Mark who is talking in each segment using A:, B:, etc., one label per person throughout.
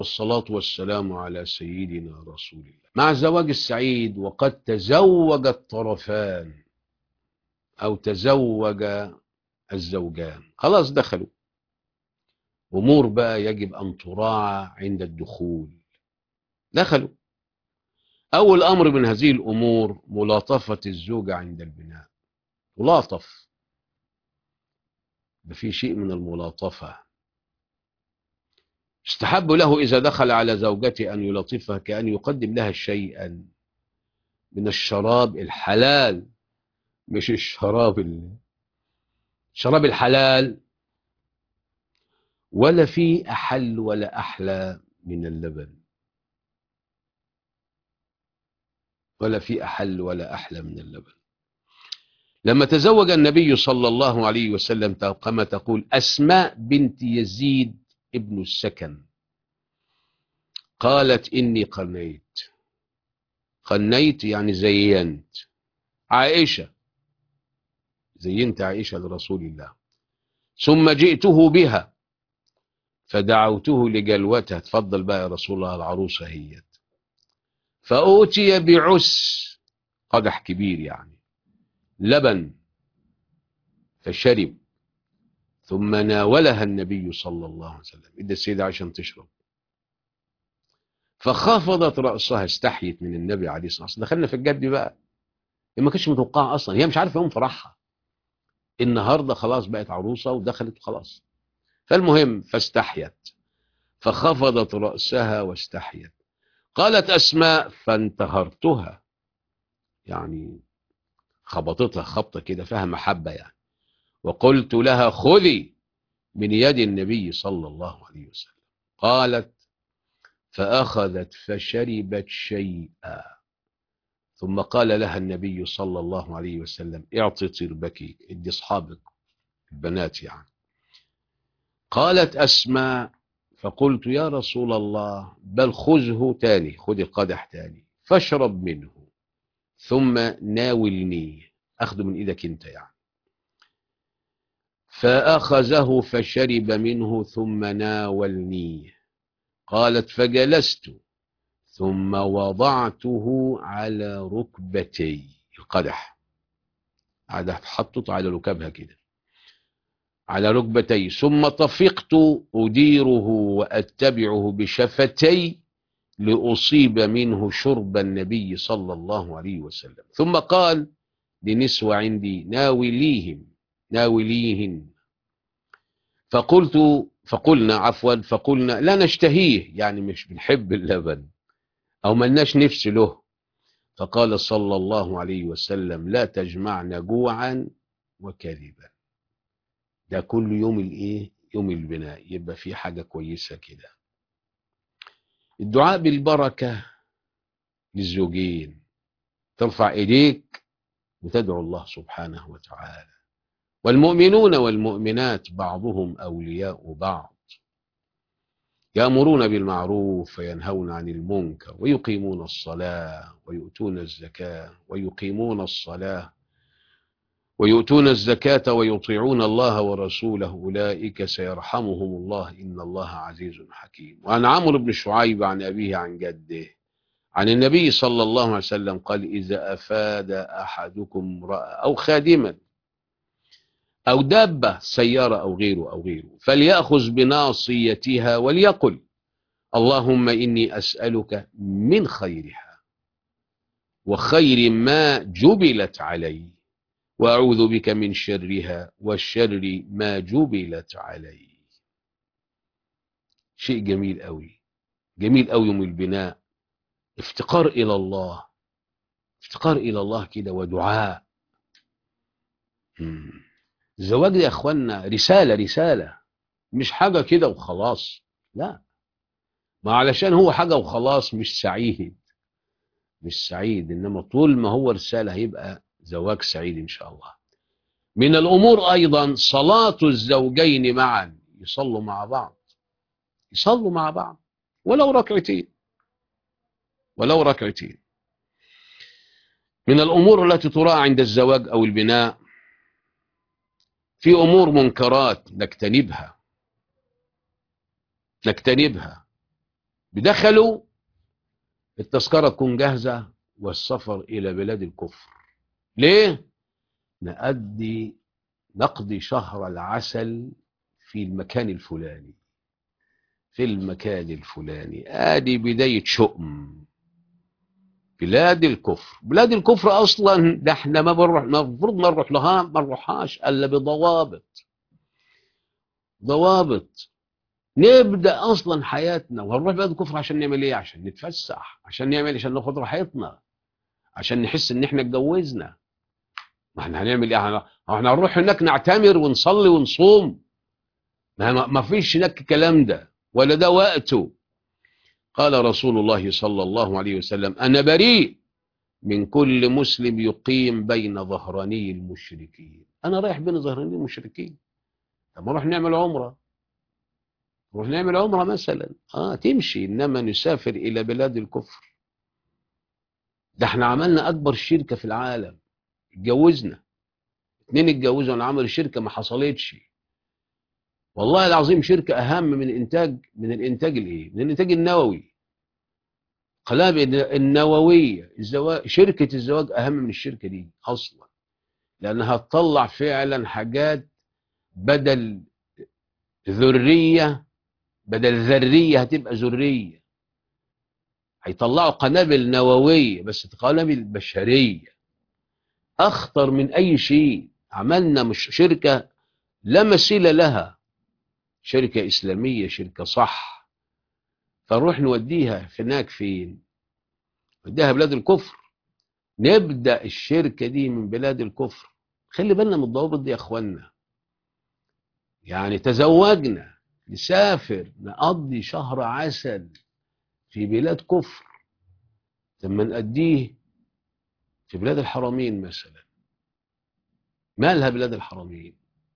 A: والصلاة والسلام على سيدنا رسول الله مع الزواج السعيد وقد تزوج الطرفان أو تزوج الزوجان خلاص دخلوا أمور بقى يجب أن تراعى عند الدخول دخلوا أول أمر من هذه الأمور ملاطفة الزوجة عند البناء ملاطف ده في شيء من الملاطفة استحب له إذا دخل على زوجته أن يلطفها كأن يقدم لها شيئا من الشراب الحلال مش الشراب ال... الشراب الحلال ولا في أحل ولا أحلى من اللبن ولا في أحل ولا أحلى من اللبن لما تزوج النبي صلى الله عليه وسلم كما تقول أسماء بنت يزيد ابن السكن قالت إني قنيت قنيت يعني زينت عائشة زينت عائشة لرسول الله ثم جئته بها فدعوته لجلوتها تفضل بقى يا رسول الله العروسة هي فأوتي بعس قدح كبير يعني لبن فشرب ثم ناولها النبي صلى الله عليه وسلم ادى السيدة عشان تشرب فخفضت رأسها استحيت من النبي عليه الصلاة والسلام دخلنا في الجد بقى هي ما كانتش متوقعة أصلا هي مش عارفة يوم فرحها النهاردة خلاص بقت عروسة ودخلت خلاص فالمهم فاستحيت فخفضت رأسها واستحيت قالت أسماء فانتهرتها يعني خبطتها خبطة كده فيها محبة يعني وقلت لها خذي من يد النبي صلى الله عليه وسلم قالت فأخذت فشربت شيئا ثم قال لها النبي صلى الله عليه وسلم اعطي تربك ادي اصحابك البنات يعني قالت أسماء فقلت يا رسول الله بل خذه تاني خذ القدح تاني فاشرب منه ثم ناولني أخذ من إيدك أنت يعني فأخذه فشرب منه ثم ناولني قالت فجلست ثم وضعته على ركبتي القدح قعدت حطته على ركبها كده على ركبتي ثم طفقت أديره وأتبعه بشفتي لأصيب منه شرب النبي صلى الله عليه وسلم ثم قال لنسوة عندي ناوليهم ناوليهن فقلت فقلنا عفوا فقلنا لا نشتهيه يعني مش بنحب اللبن أو ملناش نفس له فقال صلى الله عليه وسلم لا تجمعنا جوعا وكذبا ده كل يوم الايه يوم البناء يبقى في حاجة كويسة كده الدعاء بالبركة للزوجين ترفع ايديك وتدعو الله سبحانه وتعالى والمؤمنون والمؤمنات بعضهم أولياء بعض يأمرون بالمعروف وينهون عن المنكر ويقيمون الصلاة ويؤتون الزكاة ويقيمون الصلاة ويؤتون الزكاة ويطيعون الله ورسوله أولئك سيرحمهم الله إن الله عزيز حكيم وعن عمرو بن شعيب عن أبيه عن جده عن النبي صلى الله عليه وسلم قال إذا أفاد أحدكم امرأة أو خادما أو دابة سيارة أو غيره أو غيره فليأخذ بناصيتها وليقل اللهم إني أسألك من خيرها وخير ما جبلت عليه وأعوذ بك من شرها والشر ما جبلت عليه شيء جميل قوي جميل قوي يوم البناء افتقار إلى الله افتقار إلى الله كده ودعاء مم. الزواج يا اخوانا رسالة رسالة مش حاجة كده وخلاص لا ما علشان هو حاجة وخلاص مش سعيد مش سعيد انما طول ما هو رسالة هيبقى زواج سعيد ان شاء الله من الامور ايضا صلاة الزوجين معا يصلوا مع بعض يصلوا مع بعض ولو ركعتين ولو ركعتين من الامور التي تراعى عند الزواج او البناء في أمور منكرات نجتنبها نجتنبها بدخلوا التذكرة تكون جاهزة والسفر إلى بلاد الكفر ليه؟ نأدي نقضي شهر العسل في المكان الفلاني في المكان الفلاني ادي بداية شؤم بلاد الكفر بلاد الكفر اصلا ده احنا ما بنروح المفروض ما نروح لها ما نروحهاش الا بضوابط ضوابط نبدا اصلا حياتنا وهنروح بلاد الكفر عشان نعمل ايه عشان نتفسح عشان نعمل عشان ناخد راحتنا عشان نحس ان احنا اتجوزنا ما احنا هنعمل ايه احنا هنروح هناك نعتمر ونصلي ونصوم ما ما فيش هناك الكلام ده ولا ده وقته قال رسول الله صلى الله عليه وسلم أنا بريء من كل مسلم يقيم بين ظهراني المشركين أنا رايح بين ظهراني المشركين طب نروح نعمل عمرة نروح نعمل عمرة مثلا آه تمشي إنما نسافر إلى بلاد الكفر ده احنا عملنا أكبر شركة في العالم اتجوزنا اتنين اتجوزوا انا عمل شركة ما حصلتش والله العظيم شركة أهم من الإنتاج من الإنتاج الإيه؟ من الإنتاج النووي قلابل النووية الزواج شركة الزواج أهم من الشركة دي أصلا لأنها تطلع فعلا حاجات بدل ذرية بدل ذرية هتبقى ذرية هيطلعوا قنابل نووية بس قنابل بشرية أخطر من أي شيء عملنا مش شركة لا مثيل لها شركة إسلامية شركة صح فنروح نوديها هناك فين نوديها بلاد الكفر نبدأ الشركة دي من بلاد الكفر خلي بالنا من الضوابط دي يا أخوانا يعني تزوجنا نسافر نقضي شهر عسل في بلاد كفر ثم نأديه في بلاد الحرمين مثلا مالها بلاد الحرمين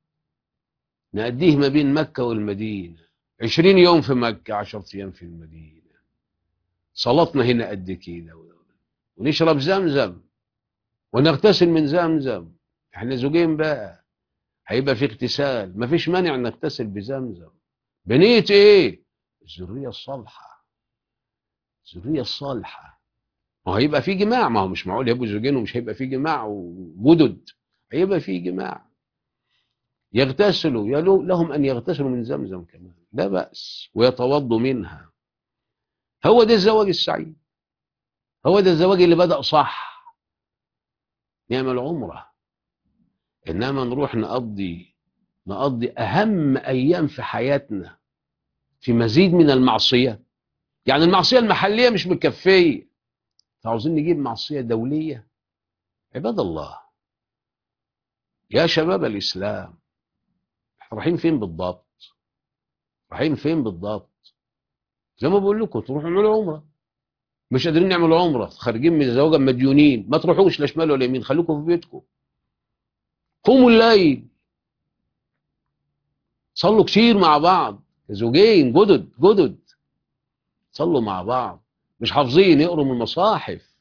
A: نأديه ما بين مكة والمدينة عشرين يوم في مكة عشرة أيام في المدينة صلاتنا هنا قد كده ونشرب زمزم ونغتسل من زمزم احنا زوجين بقى هيبقى في اغتسال مفيش مانع نغتسل بزمزم بنية ايه الذرية الصالحة الذرية الصالحة ما هو هيبقى في جماع ما هو مش معقول يبقوا زوجين ومش هيبقى في جماع وجدد هيبقى في جماع يغتسلوا يلو لهم أن يغتسلوا من زمزم كمان لا بأس ويتوضوا منها هو ده الزواج السعيد هو ده الزواج اللي بدأ صح نعمل عمرة إنما نروح نقضي نقضي أهم أيام في حياتنا في مزيد من المعصية يعني المعصية المحلية مش مكفية فعاوزين نجيب معصية دولية عباد الله يا شباب الإسلام رايحين فين بالضبط رايحين فين بالضبط زي ما بقول لكم تروحوا تعملوا عمره مش قادرين نعمل عمره خارجين من الزواج مديونين ما تروحوش لا شمال ولا يمين خليكم في بيتكم قوموا الليل صلوا كتير مع بعض زوجين جدد جدد صلوا مع بعض مش حافظين يقروا من المصاحف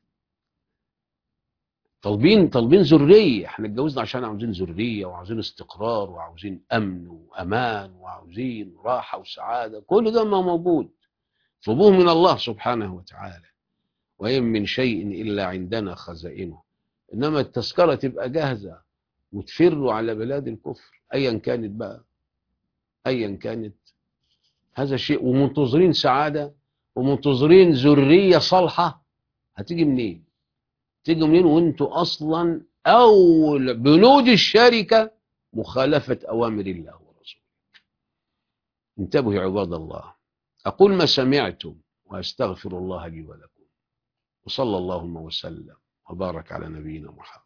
A: طالبين طالبين ذريه احنا اتجوزنا عشان عاوزين ذريه وعاوزين استقرار وعاوزين امن وامان وعاوزين راحه وسعاده كل ده ما موجود فبوه من الله سبحانه وتعالى وإن من شيء إلا عندنا خزائنه إنما التذكرة تبقى جاهزة وتفروا على بلاد الكفر أيا كانت بقى أيا كانت هذا الشيء ومنتظرين سعادة ومنتظرين ذرية صالحة هتيجي منين تيجي منين وانتوا أصلا أول بنود الشركة مخالفة أوامر الله ورسوله انتبهوا يا عباد الله أقول ما سمعتم وأستغفر الله لي ولكم وصلى اللهم وسلم وبارك على نبينا محمد